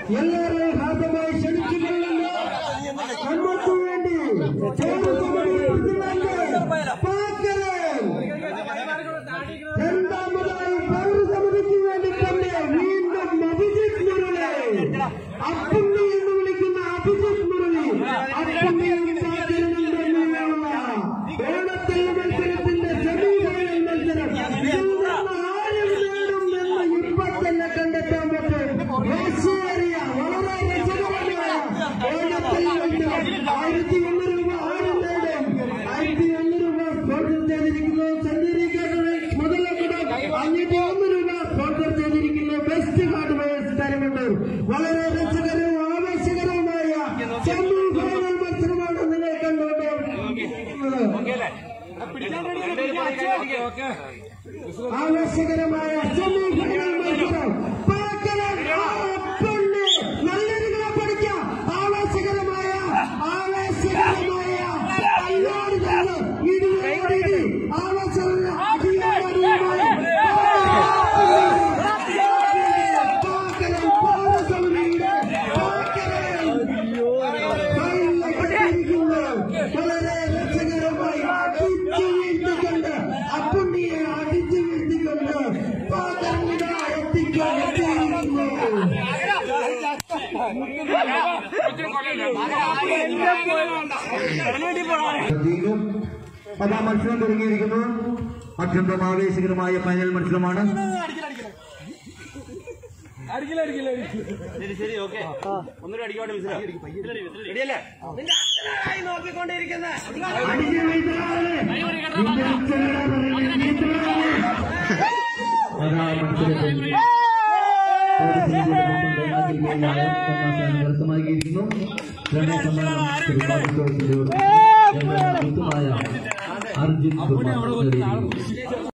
എല്ലാവരെയും ഹാർദമായി ക്ഷണിച്ചുകൊള്ളുന്നു നമ്മൾക്ക് വേണ്ടി ചേർത്തുകൊണ്ട് പ്രതിബന്ധം പാക്കലൻ രണ്ടാമതായി പൗരസമിതിക്ക് വേണ്ടി തന്നെ വീണ്ടും അഭിജിത് മുരളി അപ്പുണ്ണി എന്ന് വിളിക്കുന്ന അഭിജിത് മുരളി അപ്പുണ്ണിയും പാക്കലനും തമ്മിലുള്ള ഓണത്തല്ല മത്സരത്തിന്റെ സെമി ഫൈനൽ മത്സരം ഇതിൽ നിന്ന് ആരും നേടും എന്ന് ഇപ്പൊ തന്നെ കണ്ടെത്താൻ പറ്റും റഷ്യേറിയ വളരെ രസകരമായ ഓണത്തല്ല മത്സരം ആയിരത്തി ഒന്ന് രൂപ ആരും നേടും ആയിരത്തി ഒന്ന് രൂപ സ്പോൺസർ ചെയ്തിരിക്കുന്നു സഞ്ചരിക്കാരുടെ മുതലക്കടം അഞ്ഞൂറ്റി ഒന്ന് രൂപ സ്പോൺസർ ചെയ്തിരിക്കുന്നു ബെസ്റ്റ് ഹാർഡ്വെയർസ് തരമുണ്ട് വളരെ രസകരവും ആവേശകരവുമായ സെമി ഫൈനൽ മത്സരമാണ് നിങ്ങൾ കണ്ടുകൊണ്ടിരിക്കുന്നത് ആവേശകരമായ സെമി ഫൈനൽ മത്സരം പാക്കലൻ ആപ്പുണ്ണി നല്ലൊരു കള പഠിക്കാം ആവേശകരമായ ആവേശകരമായ അല്ലാതെ തന്നെ ഇടിയോടിടി ആവേശകര അടിയോടിയുമായ പാക്കലൻ പൗരസമിതിയുടെ പാക്കലൻ ഫൈനലിലെത്തിയിരിക്കുന്നു. വളരെ രസകരമായി അടിച്ചു വീഴ്ത്തിക്കൊണ്ട് അപ്പുണ്ണിയെ അടിച്ചു വീഴ്ത്തിക്കൊണ്ട് പാകമിത എത്തിക്കാൻ എത്തിയിരിക്കുന്നു ദീപും അപ്പൊ ആ മത്സരം തുടങ്ങിയിരിക്കുന്നു അത്യന്തം ആവേശകരമായ ഫൈനൽ മത്സരമാണ് ശരി ശരി ഓക്കെ ഒന്നുകൂടി അടിക്കോട്ടെ മിസ്സേ റെഡിയല്ലേ അടിച്ചു വീഴ്ത്തലാണ്. വിജയിച്ചവരാ പറയുന്നത്. വീഴ്ത്തലാണ്. അതാ മത്സരത്തിൽ വ്യക്തമാക്കിയിരിക്കുന്നു രണ്ടാം സമ്മാനം ശ്രീ പാലത്തോട് അർജിത് കുമാർ നേടിയിരിക്കുന്നു